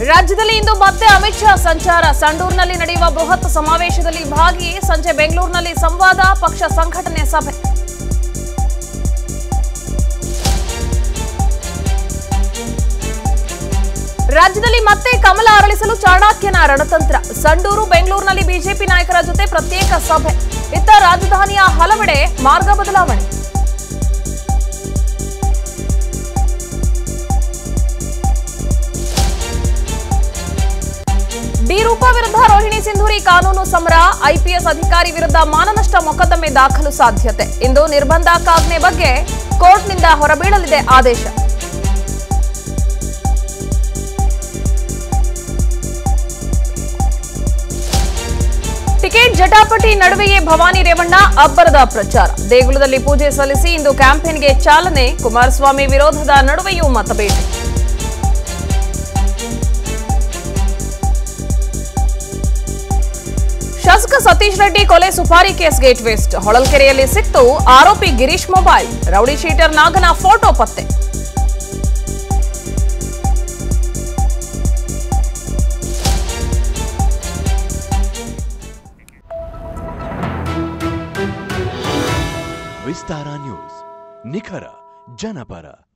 ರಾಜ್ಯದಲ್ಲಿ ಇಂದು ಮತ್ತೆ ಅಮಿತ್ ಶಾ ಸಂಚಾರ ಸಂಡೂರಿನಲ್ಲಿ ನಡೆಯುವ ಬೃಹತ್ ಸಮಾವೇಶದಲ್ಲಿ ಭಾಗಿ ಸಂಜೆ ಬೆಂಗಳೂರಿನಲ್ಲಿ ಸಂವಾದ ಪಕ್ಷ ಸಂಘಟನೆ ಸಭೆ ರಾಜ್ಯದಲ್ಲಿ ಮತ್ತೆ ಕಮಲ ಅರಳಿಸಲು ಚಾಣಕ್ಯನ ರಣತಂತ್ರ ಸಂಡೂರು ಬೆಂಗಳೂರಿನಲ್ಲಿ ಬಿಜೆಪಿ ನಾಯಕರ ಜೊತೆ ಪ್ರತ್ಯೇಕ ಸಭೆ ಇತ್ತ ರಾಜಧಾನಿಯ ಹಲವೆಡೆ ಮಾರ್ಗ ಬದಲಾವಣೆ ಡಿ ರೂಪಾ ವಿರುದ್ಧ ರೋಹಿಣಿ ಸಿಂಧೂರಿ ಕಾನೂನು ಸಮರ ಐಪಿಎಸ್ ಅಧಿಕಾರಿ ವಿರುದ್ಧ ಮಾನನಷ್ಟ ಮೊಕದ್ದಮೆ ದಾಖಲು ಸಾಧ್ಯತೆ ಇಂದು ನಿರ್ಬಂಧಕಾಜ್ಞೆ ಬಗ್ಗೆ ಕೋರ್ಟ್ನಿಂದ ಹೊರಬೀಳಲಿದೆ ಆದೇಶ ಟಿಕೆಟ್ ಜಟಾಪಟಿ ನಡುವೆಯೇ ಭವಾನಿ ರೇವಣ್ಣ ಅಬ್ಬರದ ಪ್ರಚಾರ ದೇಗುಲದಲ್ಲಿ ಪೂಜೆ ಸಲ್ಲಿಸಿ ಇಂದು ಕ್ಯಾಂಪೇನ್ಗೆ ಚಾಲನೆ ಕುಮಾರಸ್ವಾಮಿ ವಿರೋಧದ ನಡುವೆಯೂ ಮತಬೇಟೆ ಶಾಸಕ ಸತೀಶ್ ರೆಡ್ಡಿ ಕೊಲೆ ಸುಪಾರಿ ಕೇಸ್ ಗೇಟ್ ವೇಸ್ಟ್ ಹೊಳಲ್ಕೆರೆಯಲ್ಲಿ ಸಿಕ್ತು ಆರೋಪಿ ಗಿರೀಶ್ ಮೊಬೈಲ್ ರೌಡಿ ಶೀಟರ್ ನಾಗನ ಫೋಟೋ ಪತ್ತೆ ವಿಸ್ತಾರ ನ್ಯೂಸ್ ನಿಖರ ಜನಪರ